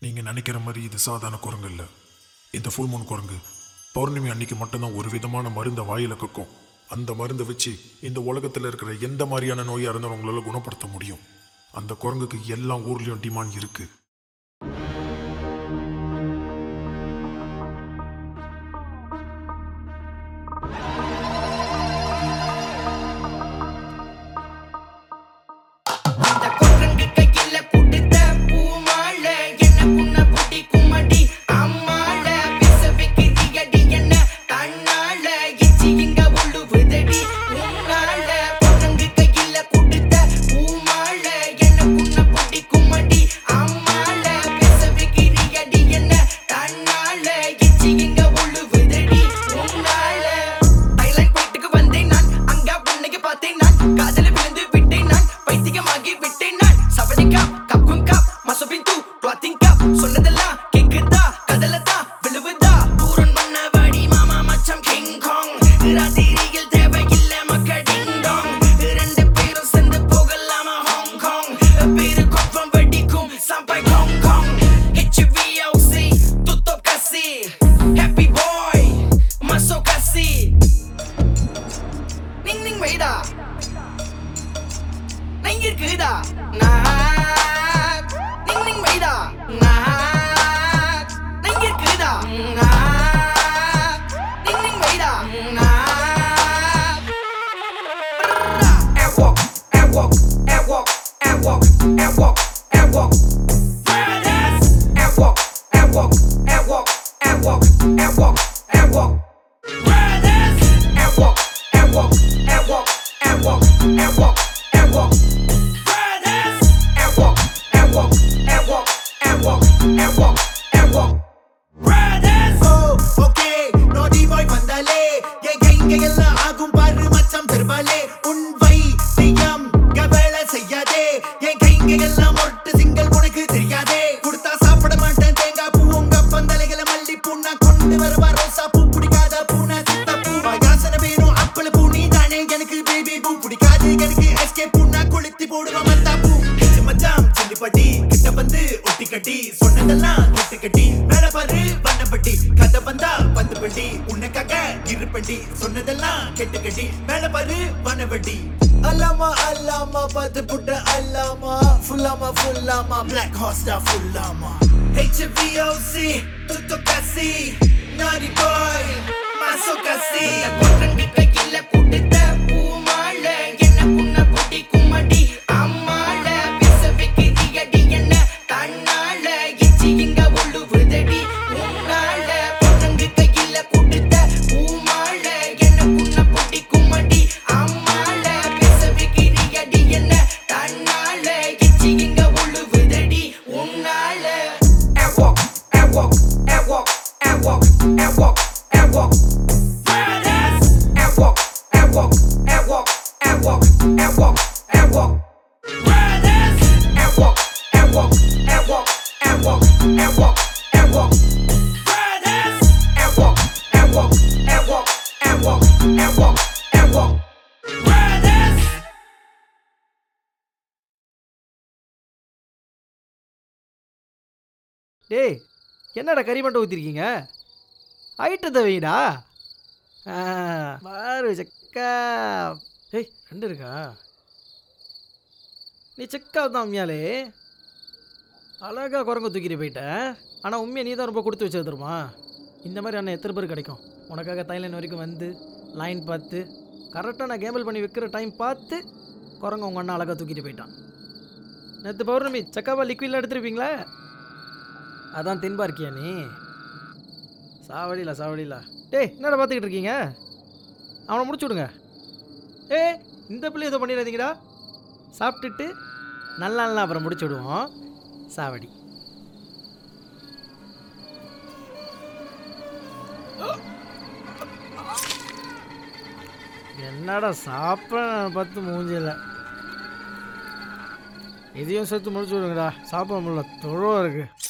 நீங்கள் நினைக்கிற மாதிரி இது சாதாரண குரங்கு இல்லை இந்த ஃபுல் மூன் குரங்கு பௌர்ணமி அன்னைக்கு மட்டும்தான் ஒரு விதமான மருந்தை வாயில கக்கும் அந்த மருந்தை வச்சு இந்த உலகத்தில் இருக்கிற எந்த மாதிரியான நோயாக இருந்தாலும் உங்களால் குணப்படுத்த முடியும் அந்த குரங்குக்கு எல்லா ஊர்லேயும் டிமாண்ட் இருக்கு இந்த குரங்கு கையில புடித்த பூமாலை என்ன புண்ண புடி குமடி அம்மாள பிச வைக்கிறீயடி என்ன தன்னால இச்சி இங்க உள்ளுவுதடி உன்னால குரங்கு கையில புடித்த பூமாலை என்ன புண்ண புடி குமடி அம்மாள பிச வைக்கிறீயடி என்ன தன்னால இச்சி இங்க உள்ளுவுதடி உன்னால ஐலாண்ட் வீட்டுக்கு வந்தேன் நான் அங்க உன்னைய பார்த்தேன் நான் காதல விழுந்து விட்டேன் நான் பைத்தியமாகி விட்டேன் நான் சவடிக்கா கப்பும் கப் மசபின் தூ கிளாத்திங் கப் சொன்னதெல்லாம் கேக்குதா கதல தான் விழுவுதா தூரன் மன்னவாடி மாமா மச்சம் கிங் காங் ராத்திரியில் தேவையில்லை மக்கள் டிங் டாங் ரெண்டு பேரும் சேர்ந்து போகலாமா ஹாங்காங் பேரு கொப்பம் வெடிக்கும் சம்பை ஹாங் காங் HVOC tutto così Happy boy maso così Ning ning வைடா நைங்க இருக்குதா நான் நிங் நிங் வைடா நான் நைங்க இருக்குதா நான் நிங் நிங் வைடா நான் Air walk, air walk, air walk, air walk, air walk, air walk. Air walk, air walk, air walk, air walk, air walk, air walk. Air walk, air walk, air walk, air walk, air walk, air walk. Air walk, air walk, air walk, air walk, air walk, air walk. ஓ okay நோடி பாய் வந்தாலே என் கைங்க எல்லாம் ஆகும் பாரு மச்சம் பெருமாளே உன் வை செய்யம் கவலை செய்யாதே என் கைங்க எல்லாம் ஒட்டு சிங்கல் உனக்கு தெரியாதே கொடுத்தா சாப்பிட மாட்டேன் தேங்காய் பூ உங்க பந்தலைகளை மல்லி பூனா கொண்டு வருவா ரோசா பூ பிடிக்காத பூனா சித்த பூ வாசனை வேணும் அப்பள பூ நீ தானே எனக்கு பேபி பூ பிடிக்காது எனக்கு எஸ்கே பூனா கொளுத்தி போடுவா மத்தா பூ எச்சு மச்சாம் சில்லி பட்டி கிட்ட வந்து ஒட்டி கட்டி சொன்னதெல்லாம் ஒட்டு கட்டி மேல பாரு வண்ணப்பட்டி கதை வந்தா பந்து பட்டி உனக்காக இருப்பட்டி சொன்னதெல்லாம் கெட்டு கட்டி மேல பாரு வனவட்டி அல்லாமா அல்லாமா பார்த்து புட்ட அல்லாமா ஃபுல்லாமா ஃபுல்லாமா பிளாக் ஹாஸ்டா ஃபுல்லாமா HVOC tutto così naughty boy maso così குரங்கு கையில புடித்த பூமாலை என்ன புண்ண புடி குமடி அம்மாள பிச வைக்கிறீயடி என்ன தன்னால இச்சி இங்க உள்ளுவுதடி உன்னால குரங்கு கையில புடித்த பூமாலை என்ன புண்ண புடி குமடி அம்மாள பிச வைக்கிறீயடி என்ன தன்னால இச்சி இங்க உள்ளுவுதடி உன்னால Air walk, air walk, air walk, air walk, air walk, air walk. Air walk, air walk, air walk, air walk, air walk, air walk. Air walk, air walk, air walk, air walk, air walk, air walk. Air walk, air walk, air walk, air walk, air walk, air walk. டேய் என்னடா கறி மட்டும் ஊற்றிருக்கீங்க ஐட்டத்தை வைடா ஆ, பாரு செக்கா ஏய் ரெண்டு இருக்கா நீ செக்கா தான் உண்மையாலே அழகா குரங்கு தூக்கிட்டு போயிட்ட ஆனால் உண்மையை நீ தான் ரொம்ப கொடுத்து வச்சது தெரியுமா இந்த மாதிரி அண்ணன் எத்தனை பேர் கிடைக்கும் உனக்காக தைலாண்ட் வரைக்கும் வந்து லைன் பார்த்து கரெக்டாக நான் கேபிள் பண்ணி வைக்கிற டைம் பார்த்து குரங்கு உங்கள் அண்ணன் அழகாக தூக்கிட்டு போயிட்டான் நேற்று பௌர்ணமி செக்காவா லிக்விட்லாம் எடுத்துருப்பீங்களா அதான் தென்பா இருக்கியா நீ சாவடியில சாவடியில டேய் என்னடா பார்த்துக்கிட்டு இருக்கீங்க அவனை முடிச்சு விடுங்க ஏய் இந்த பிள்ளை ஏதோ பண்ணிடாதீங்கடா சாப்பிட்டுட்டு நல்லா நல்லா அப்புறம் முடிச்சு விடுவோம் சாவடி என்னடா சாப்பிட பார்த்து மூஞ்சில இதையும் சேர்த்து முடிச்சு விடுங்கடா சாப்பிட முடியல தொழுவா இருக்கு